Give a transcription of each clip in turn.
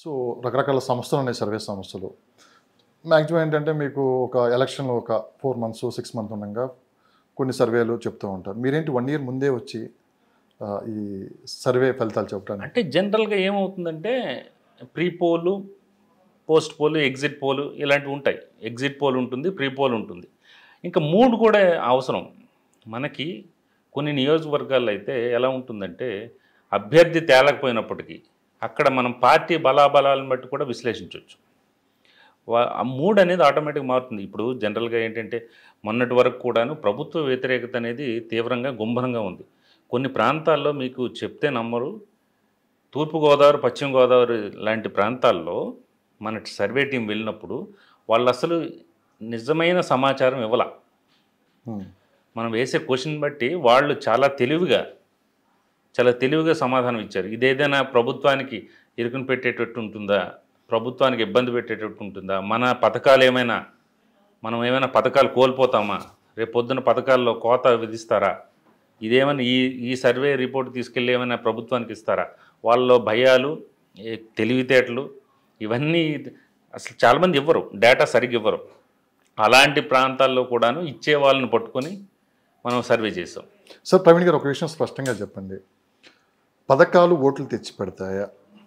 So రకరకాల సంస్థలు ఉన్నాయి సర్వే సంస్థలు మ్యాక్సిమం ఏంటంటే మీకు ఒక ఎలక్షన్లో ఒక ఫోర్ మంత్స్ సిక్స్ మంత్ ఉండగా కొన్ని సర్వేలు చెప్తూ ఉంటారు మీరేంటి వన్ ఇయర్ ముందే వచ్చి ఆ, ఈ సర్వే ఫలితాలు చెప్పడానికి అంటే జనరల్గా ఏమవుతుందంటే pre poll post poll exit poll ఇలాంటివి ఉంటాయి ఎగ్జిట్ పోల్ ఉంటుంది ప్రీ పోల్ ఉంటుంది ఇంకా మూడు కూడా అవసరం మనకి కొన్ని నియోజకవర్గాల్లో అయితే ఎలా ఉంటుందంటే అభ్యర్థి తేలకపోయినప్పటికీ అక్కడ మనం పార్టీ బలాబలాలను బట్టి కూడా విశ్లేషించవచ్చు వా- ఆ మూడ్ అనేది ఆటోమేటిక్ మారుతుంది ఇప్పుడు జనరల్గా ఏంటంటే మొన్నటి వరకు కూడాను ప్రభుత్వ వ్యతిరేకత అనేది తీవ్రంగా గుంభనంగా ఉంది కొన్ని ప్రాంతాల్లో మీకు చెప్తే నమ్మరు తూర్పుగోదావరి పశ్చిమ గోదావరి లాంటి ప్రాంతాల్లో మన సర్వే టీం వెళ్ళినప్పుడు వాళ్ళు అసలు నిజమైన సమాచారం ఇవ్వాల Hmm. మనం వేసే క్వశ్చన్ బట్టి వాళ్ళు చాలా తెలివిగా చాలా తెలివిగా సమాధానం ఇచ్చారు ఇదేదైనా ప్రభుత్వానికి ఇరుకుని పెట్టేటట్టు ఉంటుందా ప్రభుత్వానికి ఇబ్బంది పెట్టేటట్టు ఉంటుందా మన పథకాలు ఏమైనా మనం ఏమైనా పథకాలు కోల్పోతామా రేపు పొద్దున పథకాల్లో కోత విధిస్తారా ఇదేమైనా ఈ ఈ సర్వే రిపోర్ట్ తీసుకెళ్ళి ఏమైనా ప్రభుత్వానికి ఇస్తారా వాళ్ళలో భయాలు ఏ తెలివితేటలు ఇవన్నీ అసలు చాలామంది ఇవ్వరు డేటా సరిగ్గా ఇవ్వరు అలాంటి ప్రాంతాల్లో కూడాను ఇచ్చే వాళ్ళని పట్టుకొని మనం సర్వే చేసాం సార్ ప్రవీణ్ గారు ఒక విషయం స్పష్టంగా చెప్పండి పథకాలు ఓట్లు తెచ్చి పెడతాయా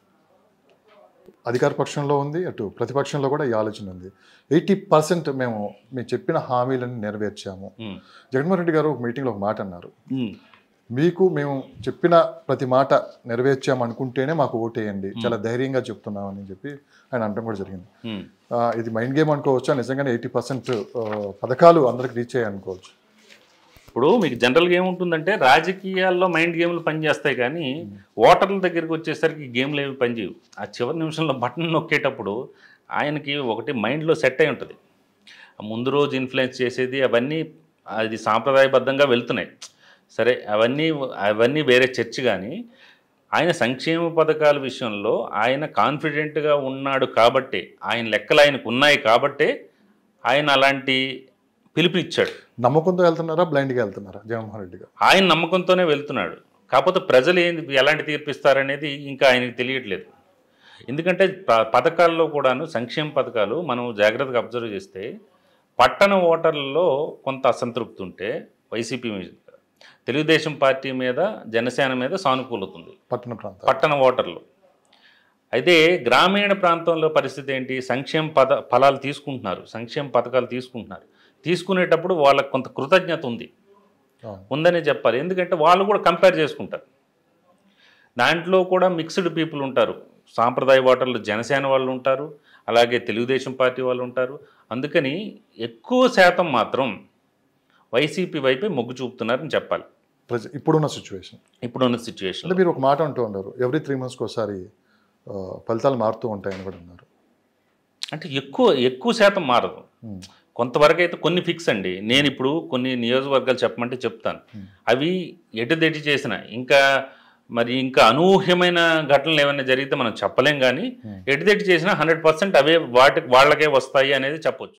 అధికార పక్షంలో ఉంది అటు ప్రతిపక్షంలో కూడా ఈ ఆలోచన ఉంది ఎయిటీ పర్సెంట్ మేము మేము చెప్పిన హామీలను నెరవేర్చాము ఉమ్. జగన్మోహన్ రెడ్డి గారు ఒక మీటింగ్లో ఒక మాట అన్నారు ఉమ్. మీకు మేము చెప్పిన ప్రతి మాట నెరవేర్చాము అనుకుంటేనే మాకు ఓటేయండి చాలా ధైర్యంగా చెప్తున్నామని చెప్పి ఆయన అనడం కూడా జరిగింది ఉమ్. ఆ, ఇది మైండ్ గేమ్ అనుకోవచ్చా నిజంగానే ఎయిటీ పర్సెంట్ పథకాలు అందరికి రీచ్ అయ్యాయి అనుకోవచ్చు ఇప్పుడు మీకు జనరల్గా ఏముంటుందంటే రాజకీయాల్లో మైండ్ గేమ్లు పనిచేస్తాయి కానీ ఓటర్ల దగ్గరికి వచ్చేసరికి గేమ్లు ఏమి పనిచేయవు ఆ చివరి నిమిషంలో బటన్ నొక్కేటప్పుడు ఆయనకి ఒకటి మైండ్లో సెట్ అయి ఉంటుంది ఆ ముందు రోజు ఇన్ఫ్లుయెన్స్ చేసేది అవన్నీ అది సాంప్రదాయబద్ధంగా వెళ్తున్నాయి సరే అవన్నీ అవన్నీ వేరే చర్చ కానీ ఆయన సంక్షేమ పథకాల విషయంలో ఆయన కాన్ఫిడెంట్గా ఉన్నాడు కాబట్టే ఆయన లెక్కలు ఆయనకు ఉన్నాయి కాబట్టే ఆయన అలాంటి పిలుపునిచ్చాడు నమ్మకంతో వెళ్తున్నారా బ్లైండ్గా వెళ్తున్నారా జగన్మోహన్ రెడ్డి గారు ఆయన నమ్మకంతోనే వెళ్తున్నాడు కాకపోతే ప్రజలు ఏంది ఎలాంటి తీర్పిస్తారనేది ఇంకా ఆయనకి తెలియట్లేదు ఎందుకంటే ప- పథకాల్లో కూడాను సంక్షేమ పథకాలు మనం జాగ్రత్తగా అబ్జర్వ్ చేస్తే పట్టణ ఓటర్లలో కొంత అసంతృప్తి ఉంటే వైసీపీ మీద తెలుగుదేశం పార్టీ మీద జనసేన మీద సానుకూలత ఉంది పట్టణ ప్రాంతాలు పట్టణ ఓటర్లు అయితే గ్రామీణ ప్రాంతంలో పరిస్థితి ఏంటి సంక్షేమ పద ఫలాలు తీసుకుంటున్నారు సంక్షేమ పథకాలు తీసుకుంటున్నారు తీసుకునేటప్పుడు వాళ్ళకి కొంత కృతజ్ఞత ఉంది అవును. ఉందనే చెప్పాలి ఎందుకంటే వాళ్ళు కూడా కంపేర్ చేసుకుంటారు దాంట్లో కూడా మిక్స్డ్ పీపుల్ ఉంటారు సాంప్రదాయ ఓటర్లు జనసేన వాళ్ళు ఉంటారు అలాగే తెలుగుదేశం పార్టీ వాళ్ళు ఉంటారు అందుకని ఎక్కువ శాతం మాత్రం వైసీపీ వైపే మొగ్గు చూపుతున్నారని చెప్పాలి ప్రజ ఇప్పుడున్న సిచ్యువేషన్ ఇప్పుడున్న సిచ్యువేషన్ అంటే మీరు ఒక మాట అంటూ ఉన్నారు ఎవ్రీ త్రీ మంత్స్కి ఒకసారి ఆ, ఫలితాలు మారుతూ ఉంటాయని కూడా అన్నారు అంటే ఎక్కువ ఎక్కువ శాతం మారదు ఉమ్. కొంతవరకు అయితే కొన్ని ఫిక్స్ అండి నేను ఇప్పుడు కొన్ని నియోజకవర్గాలు చెప్పమంటే చెప్తాను అవి ఎటుదెటు చేసిన ఇంకా మరి ఇంకా అనూహ్యమైన ఘటనలు ఏమైనా జరిగితే మనం చెప్పలేం కానీ ఎటుదెటు చేసినా హండ్రెడ్ పర్సెంట్ అవే వాటి వాళ్ళకే వస్తాయి అనేది చెప్పొచ్చు